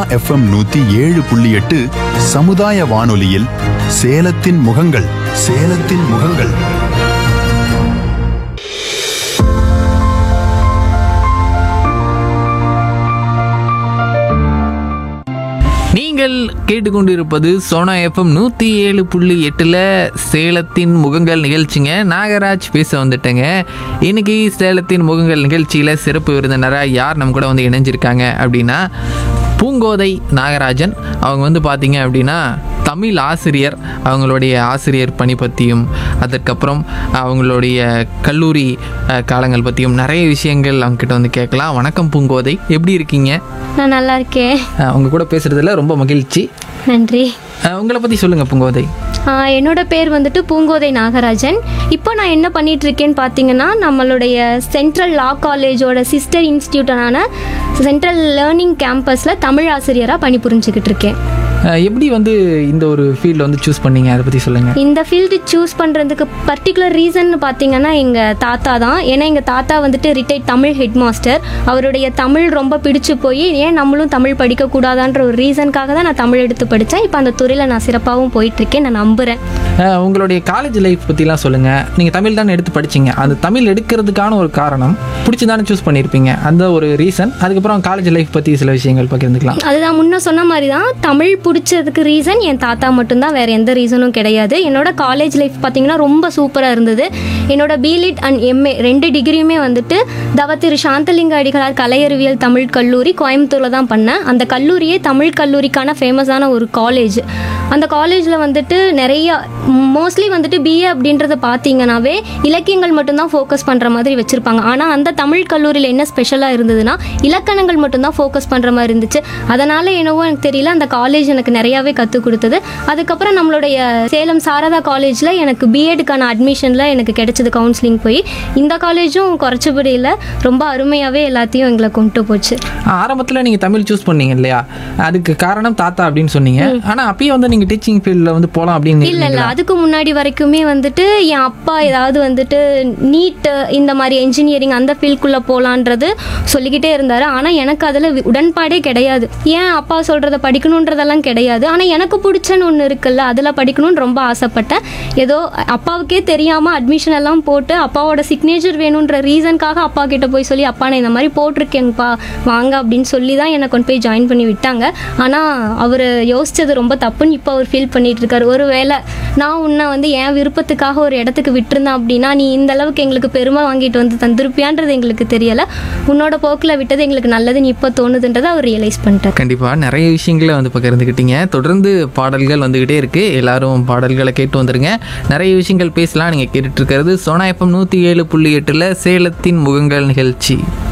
FM நூத்தி ஏழு புள்ளி எட்டு சமுதாய வானொலியில் சேலத்தின் முகங்கள் சேலத்தின் முகங்கள் நீங்கள் கேட்டுக்கொண்டிருப்பது சோனா எஃப்எம் நூற்றி ஏழு புள்ளி எட்டில் சேலத்தின் முகங்கள் நிகழ்ச்சிங்க நாகராஜ் பேச வந்துட்டேங்க இன்னைக்கு சேலத்தின் முகங்கள் நிகழ்ச்சியில் சிறப்பு விருந்தினராக யார் நம்ம கூட வந்து இணைஞ்சிருக்காங்க அப்படின்னா பூங்கோதை நாகராஜன் அவங்க வந்து பார்த்தீங்க அப்படின்னா தமிழ் ஆசிரியர் அவங்களுடைய ஆசிரியர் பணி பற்றியும் அதற்கப்புறம் அவங்களுடைய கல்லூரி அஹ், காலங்கள் பற்றியும் நிறைய விஷயங்கள் அவங்ககிட்ட வந்து கேட்கலாம் வணக்கம் பூங்கோதை எப்படி இருக்கீங்க நான் நல்லா இருக்கேன் அஹ், உங்க கூட பேசுறதுல ரொம்ப மகிழ்ச்சி நன்றி அஹ், உங்களை பற்றி சொல்லுங்கள் பூங்கோதை ஆஹ் என்னோட பேர் வந்துட்டு பூங்கோதை நாகராஜன் இப்போ நான் என்ன பண்ணிட்டு இருக்கேன்னு பார்த்தீங்கன்னா நம்மளுடைய சென்ட்ரல் லா காலேஜோட சிஸ்டர் இன்ஸ்டியூட்டான சென்ட்ரல் லேர்னிங் கேம்பஸில் தமிழ் ஆசிரியராக பணிபுரிஞ்சுக்கிட்டு இருக்கேன் அஹ், எப்படி வந்து இந்த ஒரு ஃபீல்டில் வந்து சூஸ் பண்ணீங்க அதை பற்றி சொல்லுங்கள் இந்த ஃபீல்டு சூஸ் பண்ணுறதுக்கு பர்டிகுலர் ரீசன் பார்த்தீங்கன்னா எங்கள் தாத்தா தான் ஏன்னா எங்கள் தாத்தா வந்துட்டு ரிட்டையர்ட் தமிழ் ஹெட் மாஸ்டர் அவருடைய தமிழ் ரொம்ப பிடிச்சு போய் ஏன் நம்மளும் தமிழ் படிக்கக்கூடாதான்ற ஒரு ரீசனுக்காக தான் நான் தமிழ் எடுத்து படித்தேன் இப்போ அந்த துறையில் நான் சிறப்பாகவும் போயிட்டுருக்கேன் நான் நம்புகிறேன் உங்களுடைய காலேஜ் லைஃப் பற்றிலாம் சொல்லுங்கள் நீங்கள் தமிழ் தானே எடுத்து படிச்சீங்க அந்த தமிழ் எடுக்கிறதுக்கான ஒரு காரணம் பிடிச்சி தானே சூஸ் பண்ணியிருப்பீங்க அந்த ஒரு ரீசன் அதுக்கப்புறம் காலேஜ் லைஃப் பற்றி சில விஷயங்கள் பகிர்ந்துக்கலாம் அதுதான் முன்ன சொன்ன மாதிரி தான் தமிழ் பிடிச்சதுக்கு ரீசன் என் தாத்தா மட்டும்தான் வேற எந்த ரீசனும் கிடையாது என்னோட காலேஜ் லைஃப் பார்த்தீங்கன்னா ரொம்ப சூப்பராக இருந்தது என்னோட பிலிட் அண்ட் எம்ஏ ரெண்டு டிகிரியுமே வந்துட்டு தவத்திரு சாந்தலிங்க அடிகளார் கலையறிவியல் தமிழ் கல்லூரி கோயம்புத்தூரில் தான் பண்ணேன் அந்த கல்லூரியே தமிழ் கல்லூரிக்கான ஃபேமஸான ஒரு காலேஜ் அந்த காலேஜில் வந்துட்டு நிறைய மோஸ்ட்லி வந்துட்டு பிஏ அப்படின்றத பார்த்தீங்கன்னாவே இலக்கியங்கள் மட்டும்தான் ஃபோக்கஸ் பண்ணுற மாதிரி வச்சுருப்பாங்க ஆனால் அந்த தமிழ் கல்லூரியில் என்ன ஸ்பெஷலாக இருந்ததுன்னா இலக்கணங்கள் மட்டும்தான் ஃபோக்கஸ் பண்ணுற மாதிரி இருந்துச்சு அதனால் என்னவோ எனக்கு தெரியல அந்த காலேஜ் எனக்கு நிறையாவே கற்றுக் கொடுத்தது அதுக்கப்புறம் நம்மளுடைய சேலம் சாரதா காலேஜில் எனக்கு பிஎடுக்கான அட்மிஷனில் எனக்கு கிடைச்சது கவுன்சிலிங் போய் இந்த காலேஜும் குறைச்சபடி இல்லை ரொம்ப அருமையாகவே எல்லாத்தையும் எங்களை கொண்டு போச்சு ஆரம்பத்தில் நீங்கள் தமிழ் சூஸ் பண்ணீங்க இல்லையா அதுக்கு காரணம் தாத்தா அப்படின்னு சொன்னீங்க ஆனால் அப்பயே வந்து நீங்கள் டீச்சிங் ஃபீல்டில் வந்து போகலாம் அப்படின்னு இல்ல இல்ல அதுக்கு முன்னாடி வரைக்குமே வந்துட்டு என் அப்பா ஏதாவது வந்துட்டு நீட் இந்த மாதிரி என்ஜினியரிங் அந்த ஃபீல்டுக்குள்ள போலான்றது சொல்லிக்கிட்டே இருந்தாரு ஆனா எனக்கு அதுல வி- உடன்பாடே கிடையாது ஏன் அப்பா சொல்றத படிக்கணுன்றதெல்லாம் கிடையாது ஆனா எனக்கு பிடிச்சன்னு ஒன்று இருக்குல்ல அதுல படிக்கணும்னு ரொம்ப ஆசைப்பட்டேன் ஏதோ அப்பாவுக்கே தெரியாம அட்மிஷன் எல்லாம் போட்டு அப்பாவோட சிக்னேச்சர் வேணுன்ற ரீசனுக்காக அப்பா கிட்ட போய் சொல்லி அப்பா நான் இந்த மாதிரி போட்டிருக்கேங்கப்பா வாங்க அப்படின்னு சொல்லி தான் என்னை கொண்டு போய் ஜாயின் பண்ணி விட்டாங்க ஆனா அவர் யோசிச்சது ரொம்ப தப்புன்னு இப்போ அவர் ஃபீல் பண்ணிட்டு இருக்காரு ஒருவேளை நான் உன்னை வந்து என் விருப்பத்துக்காக ஒரு இடத்துக்கு விட்டுருந்தேன் அப்படின்னா நீ இந்த அளவுக்கு எங்களுக்கு பெருமை வாங்கிட்டு வந்து தந்திருப்பியான்றது எங்களுக்கு தெரியல உன்னோட போக்கில் விட்டது எங்களுக்கு நல்லதுன்னு இப்போ தோணுதுன்றதை அவர் ரியலைஸ் பண்ணிட்டார் கண்டிப்பாக நிறைய விஷயங்களை வந்து பகிர்ந்துக்கிட்டீங்க தொடர்ந்து பாடல்கள் வந்துக்கிட்டே இருக்குது எல்லாரும் பாடல்களை கேட்டு வந்துருங்க நிறைய விஷயங்கள் பேசலாம் நீங்கள் கேட்டுட்டு இருக்கிறது சோனா எஃப்எம் நூற்றி ஏழு புள்ளி எட்டில் சேலத்தின் முகங்கள் நிகழ்ச்சி